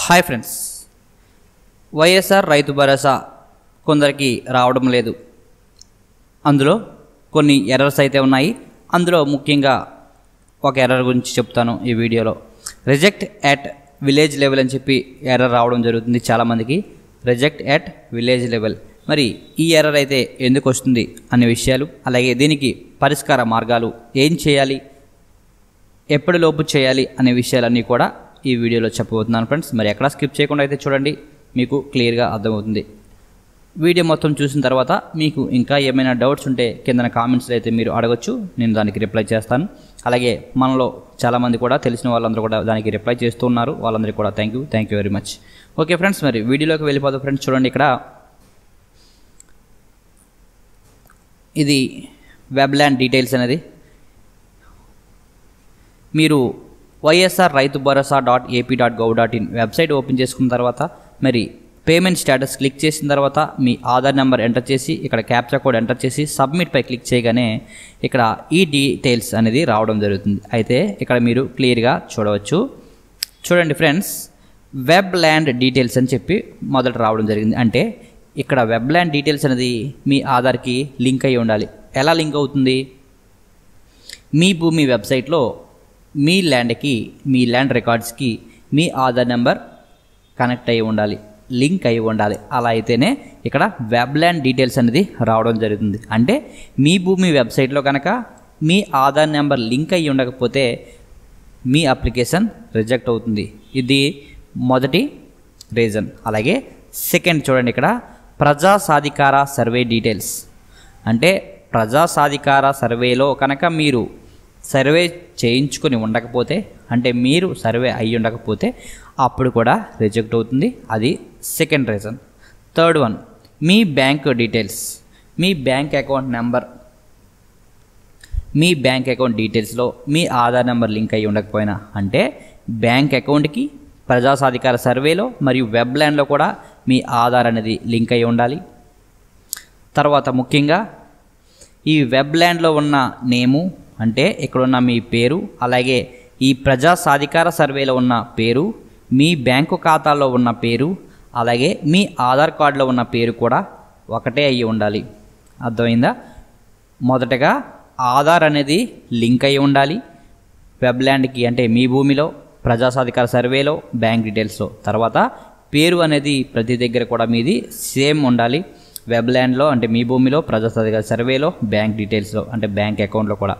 hi friends YSR Rythu భరోసా కొందరికి రావడం లేదు అందులో కొన్ని ఎర్రర్స్ అయితే ఉన్నాయి అందులో ముఖ్యంగా ఒక ఎర్రర్ గురించి చెప్తాను ఈ వీడియోలో రిజెక్ట్ అట్ విలేజ్ లెవెల్ అని చెప్పి ఎర్రర్ రావడం జరుగుతుంది చాలామందికి రిజెక్ట్ అట్ విలేజ్ లెవెల్ మరి ఈ ఎర్రర్ అయితే ఎందుకు వస్తుంది అనే విషయాలు అలాగే దీనికి పరిష్కార మార్గాలు ఏం చేయాలి ఎప్పటిలోపు చేయాలి అనే విషయాలన్నీ కూడా ఈ వీడియోలో చెప్పబోతున్నాను ఫ్రెండ్స్ మరి ఎక్కడా స్కిప్ చేయకుండా అయితే చూడండి మీకు క్లియర్గా అర్థమవుతుంది వీడియో మొత్తం చూసిన తర్వాత మీకు ఇంకా ఏమైనా డౌట్స్ ఉంటే కింద కామెంట్స్లో అయితే మీరు అడగొచ్చు నేను దానికి రిప్లై చేస్తాను అలాగే మనలో చాలామంది కూడా తెలిసిన వాళ్ళందరూ కూడా దానికి రిప్లై చేస్తూ ఉన్నారు వాళ్ళందరికీ కూడా thank you thank you very much okay friends మరి వీడియోలోకి వెళ్ళిపోతాం ఫ్రెండ్స్ చూడండి ఇక్కడ ఇది వెబ్ ల్యాండ్ డీటెయిల్స్ అనేది మీరు YSR Rythu Bharosa dot AP dot gov dot in website open చేసుకున్న తర్వాత మరి పేమెంట్ స్టేటస్ క్లిక్ చేసిన తర్వాత మీ ఆధార్ నెంబర్ ఎంటర్ చేసి ఇక్కడ క్యాప్చా కోడ్ ఎంటర్ చేసి సబ్మిట్ పై క్లిక్ చేయగానే ఇక్కడ ఈ డీటెయిల్స్ అనేది రావడం జరుగుతుంది అయితే ఇక్కడ మీరు క్లియర్గా చూడవచ్చు చూడండి ఫ్రెండ్స్ వెబ్ ల్యాండ్ డీటెయిల్స్ అని చెప్పి మొదట రావడం జరిగింది అంటే ఇక్కడ వెబ్ ల్యాండ్ డీటెయిల్స్ అనేది మీ ఆధార్కి లింక్ అయి ఉండాలి ఎలా లింక్ అవుతుంది మీ భూమి వెబ్సైట్లో మీ ల్యాండ్కి మీ ల్యాండ్ రికార్డ్స్కి మీ ఆధార్ నెంబర్ కనెక్ట్ అయి ఉండాలి లింక్ అయి ఉండాలి అలా అయితేనే ఇక్కడ వెబ్ ల్యాండ్ డీటెయిల్స్ అనేది రావడం జరుగుతుంది అంటే మీ భూమి వెబ్సైట్లో కనుక మీ ఆధార్ నెంబర్ లింక్ అయి ఉండకపోతే మీ అప్లికేషన్ రిజెక్ట్ అవుతుంది ఇది మొదటి రీజన్ అలాగే సెకండ్ చూడండి ఇక్కడ ప్రజా సాధికార సర్వే డీటెయిల్స్ అంటే ప్రజా సాధికార సర్వేలో కనుక మీరు సర్వే చేయించుకొని ఉండకపోతే అంటే మీరు సర్వే అయ్యి ఉండకపోతే అప్పుడు కూడా రిజెక్ట్ అవుతుంది అది సెకండ్ రీజన్ థర్డ్ వన్ మీ బ్యాంక్ డీటెయిల్స్ మీ బ్యాంక్ అకౌంట్ నెంబర్ మీ బ్యాంక్ అకౌంట్ డీటెయిల్స్లో మీ ఆధార్ నెంబర్ లింక్ అయ్యి ఉండకపోయినా అంటే బ్యాంక్ అకౌంట్కి ప్రజా సాధికార సర్వేలో మరియు వెబ్ ల్యాండ్లో కూడా మీ ఆధార్ అనేది లింక్ అయి ఉండాలి తర్వాత ముఖ్యంగా ఈ వెబ్ ల్యాండ్లో ఉన్న నేము అంటే ఇక్కడున్న మీ పేరు అలాగే ఈ ప్రజా సాధికార సర్వేలో ఉన్న పేరు మీ బ్యాంకు ఖాతాలో ఉన్న పేరు అలాగే మీ ఆధార్ కార్డులో ఉన్న పేరు కూడా ఒకటే అయ్యి ఉండాలి అర్థమైందా మొదటగా ఆధార్ అనేది లింక్ అయి ఉండాలి వెబ్ ల్యాండ్కి అంటే మీ భూమిలో ప్రజా సాధికార సర్వేలో బ్యాంక్ డీటెయిల్స్లో తర్వాత పేరు అనేది ప్రతి దగ్గర కూడా మీది సేమ్ ఉండాలి వెబ్ ల్యాండ్లో అంటే మీ భూమిలో ప్రజా సాధికార సర్వేలో బ్యాంక్ డీటెయిల్స్లో అంటే బ్యాంక్ అకౌంట్లో కూడా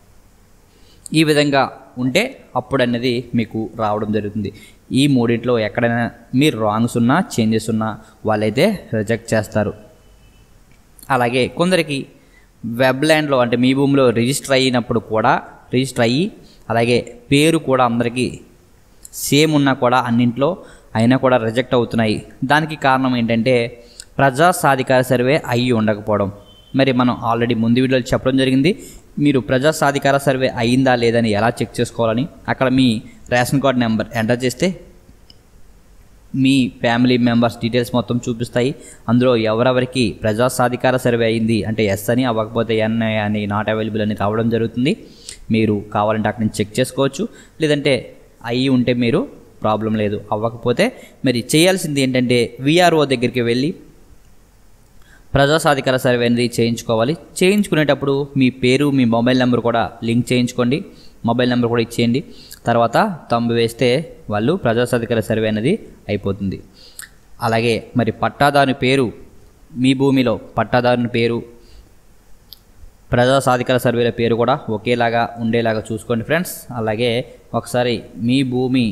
ఈ విధంగా ఉంటే అప్పుడు అనేది మీకు రావడం జరుగుతుంది ఈ మూడింట్లో ఎక్కడైనా మీరు రాంగ్స్ ఉన్నా చేంజెస్ ఉన్నా వాళ్ళైతే రిజెక్ట్ చేస్తారు అలాగే కొందరికి వెబ్ ల్యాండ్లో అంటే మీ భూమిలో రిజిస్టర్ అయినప్పుడు కూడా రిజిస్టర్ అయ్యి అలాగే పేరు కూడా అందరికీ సేమ్ ఉన్నా కూడా అన్నింట్లో అయినా కూడా రిజెక్ట్ అవుతున్నాయి దానికి కారణం ఏంటంటే ప్రజా సాధికార సర్వే అయ్యి ఉండకపోవడం మరి మనం ఆల్రెడీ ముందు వీడియోలో చెప్పడం జరిగింది మీరు ప్రజా సాధికార సర్వే అయిందా లేదని ఎలా చెక్ చేసుకోవాలని అక్కడ మీ రేషన్ కార్డ్ నెంబర్ ఎంటర్ చేస్తే మీ ఫ్యామిలీ మెంబర్స్ డీటెయిల్స్ మొత్తం చూపిస్తాయి అందులో ఎవరెవరికి ప్రజా సాధికార సర్వే అయింది అంటే ఎస్ అని అవ్వకపోతే ఎన్ అని నాట్ అవైలబుల్ అని రావడం జరుగుతుంది మీరు కావాలంటే అక్కడి నుంచి చెక్ చేసుకోవచ్చు లేదంటే అయ్యి ఉంటే మీరు ప్రాబ్లం లేదు అవ్వకపోతే మరి చేయాల్సింది ఏంటంటే విఆర్ఓ దగ్గరికి వెళ్ళి ప్రజా సాధికార సర్వే అనేది చేయించుకోవాలి చేయించుకునేటప్పుడు మీ పేరు మీ మొబైల్ నెంబర్ కూడా లింక్ చేయించుకోండి మొబైల్ నెంబర్ కూడా ఇచ్చేయండి తర్వాత తంబు వేస్తే వాళ్ళు ప్రజా సాధికార సర్వే అనేది అయిపోతుంది అలాగే మరి పట్టాదారుని పేరు మీ భూమిలో పట్టాదారుని పేరు ప్రజా సాధికార సర్వేల పేరు కూడా ఒకేలాగా ఉండేలాగా చూసుకోండి ఫ్రెండ్స్ అలాగే ఒకసారి మీ భూమి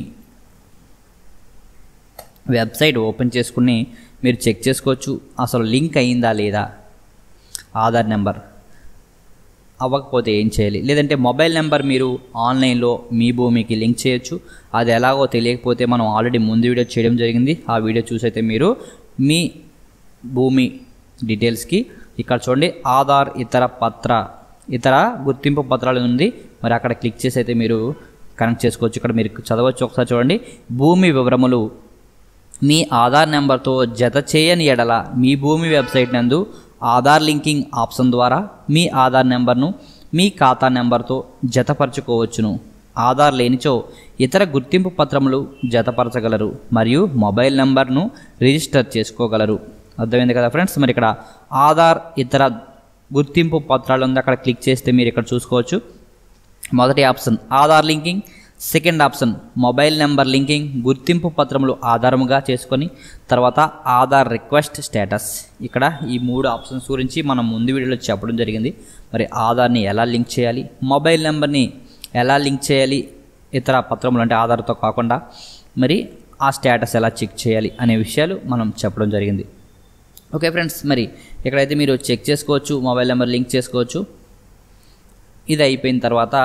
వెబ్సైట్ ఓపెన్ చేసుకుని మీరు చెక్ చేసుకోవచ్చు అసలు లింక్ అయిందా లేదా ఆధార్ నెంబర్ అవ్వకపోతే ఏం చేయాలి లేదంటే మొబైల్ నెంబర్ మీరు ఆన్లైన్లో మీ భూమికి లింక్ చేయొచ్చు అది ఎలాగో తెలియకపోతే మనం ఆల్రెడీ ముందు వీడియో చేయడం జరిగింది ఆ వీడియో చూసైతే మీరు మీ భూమి డీటెయిల్స్కి ఇక్కడ చూడండి ఆధార్ ఇతర పత్ర ఇతర గుర్తింపు పత్రాలు ఉంది మరి అక్కడ క్లిక్ చేసి అయితే మీరు కనెక్ట్ చేసుకోవచ్చు ఇక్కడ మీరు చదవచ్చు ఒకసారి చూడండి భూమి వివరములు మీ ఆధార్ నెంబర్తో జత చేయని ఎడల మీ భూమి వెబ్సైట్ నందు ఆధార్ లింకింగ్ ఆప్షన్ ద్వారా మీ ఆధార్ నెంబర్ను మీ ఖాతా నెంబర్తో జతపరచుకోవచ్చును ఆధార్ లేనిచో ఇతర గుర్తింపు పత్రములు జతపరచగలరు మరియు మొబైల్ నంబర్ను రిజిస్టర్ చేసుకోగలరు అర్థమైంది కదా ఫ్రెండ్స్ మరి ఇక్కడ ఆధార్ ఇతర గుర్తింపు పత్రాలు ఉంది అక్కడ క్లిక్ చేస్తే మీరు ఇక్కడ చూసుకోవచ్చు మొదటి option Aadhaar linking second option mobile number linking గుర్తింపు పత్రములు ఆధారముగా చేసుకొని తర్వాత ఆధార్ రిక్వెస్ట్ స్టేటస్ ఇక్కడ ఈ మూడు ఆప్షన్స్ గురించి మనం ముందు వీడియోలో చెప్పడం జరిగింది మరి ఆధార్ని ఎలా లింక్ చేయాలి మొబైల్ నెంబర్ని ఎలా లింక్ చేయాలి ఇతర పత్రములు అంటే ఆధార్తో కాకుండా మరి ఆ స్టేటస్ ఎలా చెక్ చేయాలి అనే విషయాలు మనం చెప్పడం జరిగింది ఓకే ఫ్రెండ్స్ మరి ఇక్కడైతే మీరు చెక్ చేసుకోవచ్చు మొబైల్ నెంబర్ లింక్ చేసుకోవచ్చు ఇది అయిపోయిన తర్వాత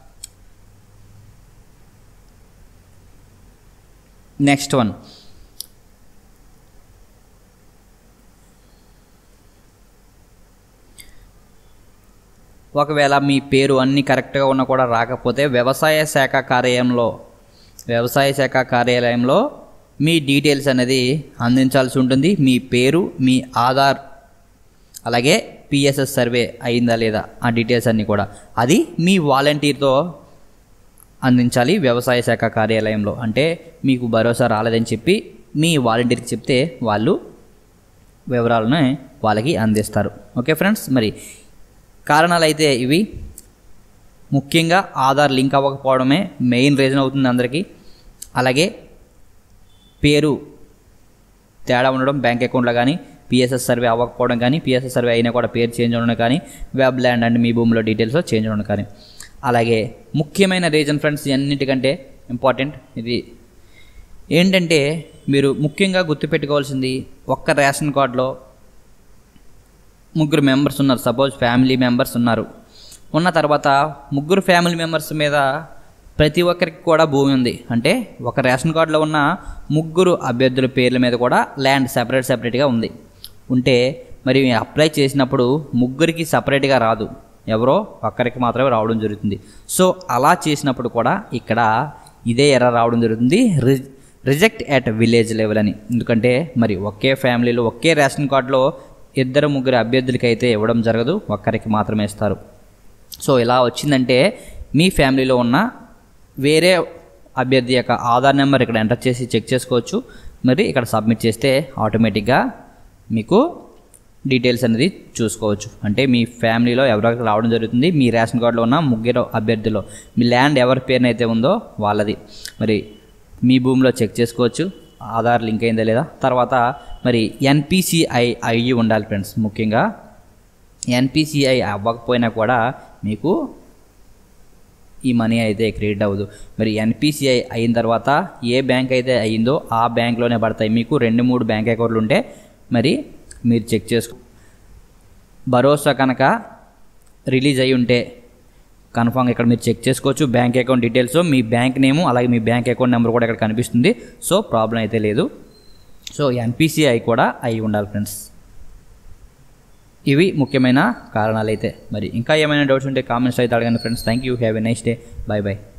నెక్స్ట్ వన్ ఒకవేళ మీ పేరు అన్నీ కరెక్ట్గా ఉన్నా కూడా రాకపోతే వ్యవసాయ శాఖ కార్యాలయంలో వ్యవసాయ శాఖ కార్యాలయంలో మీ డీటెయిల్స్ అనేది అందించాల్సి ఉంటుంది మీ పేరు మీ ఆధార్ అలాగే పిఎస్ఎస్ సర్వే అయిందా లేదా ఆ డీటెయిల్స్ అన్నీ కూడా అది మీ వాలంటీర్తో అందించాలి వ్యవసాయ శాఖ కార్యాలయంలో అంటే మీకు భరోసా రాలేదని చెప్పి మీ వాలంటీర్కి చెప్తే వాళ్ళు వివరాలను వాళ్ళకి అందిస్తారు ఓకే ఫ్రెండ్స్ మరి కారణాలు అయితే ఇవి ముఖ్యంగా ఆధార్ లింక్ అవ్వకపోవడమే మెయిన్ రీజన్ అవుతుంది అందరికీ అలాగే పేరు తేడా ఉండడం బ్యాంక్ అకౌంట్లో కానీ పిఎస్ఎస్ సర్వే అవ్వకపోవడం కానీ పిఎస్ఎస్ సర్వే అయినా కూడా పేరు చేంజ్ ఉండడం కానీ వెబ్ ల్యాండ్ అండ్ మీ భూమిలో డీటెయిల్స్ చేంజ్ ఉండడం కానీ అలాగే ముఖ్యమైన రీజన్ ఫ్రెండ్స్ అన్నిటికంటే ఇంపార్టెంట్ ఇది ఏంటంటే మీరు ముఖ్యంగా గుర్తుపెట్టుకోవాల్సింది ఒక్క రేషన్ కార్డులో ముగ్గురు మెంబర్స్ ఉన్నారు సపోజ్ ఫ్యామిలీ మెంబర్స్ ఉన్నారు ఉన్న తర్వాత ముగ్గురు ఫ్యామిలీ మెంబర్స్ మీద ప్రతి ఒక్కరికి కూడా భూమి ఉంది అంటే ఒక రేషన్ కార్డులో ఉన్న ముగ్గురు అభ్యర్థుల పేర్ల మీద కూడా ల్యాండ్ సెపరేట్ సెపరేట్గా ఉంది ఉంటే మరి అప్లై చేసినప్పుడు ముగ్గురికి సపరేట్గా రాదు ఎవరో ఒక్కరికి మాత్రమే రావడం జరుగుతుంది సో అలా చేసినప్పుడు కూడా ఇక్కడ ఇదే ఎర్ర రావడం జరుగుతుంది రి రిజెక్ట్ అట్ విలేజ్ లెవెల్ అని ఎందుకంటే మరి ఒకే ఫ్యామిలీలో ఒకే రేషన్ కార్డులో ఇద్దరు ముగ్గురు అభ్యర్థులకి అయితే ఇవ్వడం జరగదు ఒక్కరికి మాత్రమే ఇస్తారు సో ఇలా వచ్చిందంటే మీ ఫ్యామిలీలో ఉన్న వేరే అభ్యర్థి యొక్క ఆధార్ నెంబర్ ఇక్కడ ఎంటర్ చేసి చెక్ చేసుకోవచ్చు మరి ఇక్కడ సబ్మిట్ చేస్తే ఆటోమేటిక్గా మీకు డీటెయిల్స్ అనేది చూసుకోవచ్చు అంటే మీ ఫ్యామిలీలో ఎవరికి రావడం జరుగుతుంది మీ రేషన్ కార్డులో ఉన్న ముగ్గురు అభ్యర్థులు మీ ల్యాండ్ ఎవరి పేరునైతే ఉందో వాళ్ళది మరి మీ భూమిలో చెక్ చేసుకోవచ్చు ఆధార్ లింక్ అయిందా లేదా తర్వాత మరి ఎన్పిసిఐ అయ్యి ఉండాలి ఫ్రెండ్స్ ముఖ్యంగా ఎన్పిసిఐ అవ్వకపోయినా కూడా మీకు ఈ మనీ అయితే క్రెడిట్ అవ్వదు మరి ఎన్పిసిఐ అయిన తర్వాత ఏ బ్యాంక్ అయితే అయిందో ఆ బ్యాంక్లోనే పడతాయి మీకు రెండు మూడు బ్యాంక్ అకౌంట్లు ఉంటే మరి మీరు చెక్ చేసుకో భరోసా కనుక రిలీజ్ అయి ఉంటే కన్ఫామ్ ఇక్కడ మీరు చెక్ చేసుకోవచ్చు బ్యాంక్ అకౌంట్ డీటెయిల్స్ మీ బ్యాంక్ నేము అలాగే మీ బ్యాంక్ అకౌంట్ నెంబర్ కూడా ఇక్కడ కనిపిస్తుంది సో ప్రాబ్లం అయితే లేదు సో ఎన్పిసిఐ కూడా అయి ఉండాలి ఫ్రెండ్స్ ఇవి ముఖ్యమైన కారణాలు అయితే మరి ఇంకా ఏమైనా డౌట్స్ ఉంటే కామెంట్స్ అయితే అడగండి friends thank you have a nice day bye bye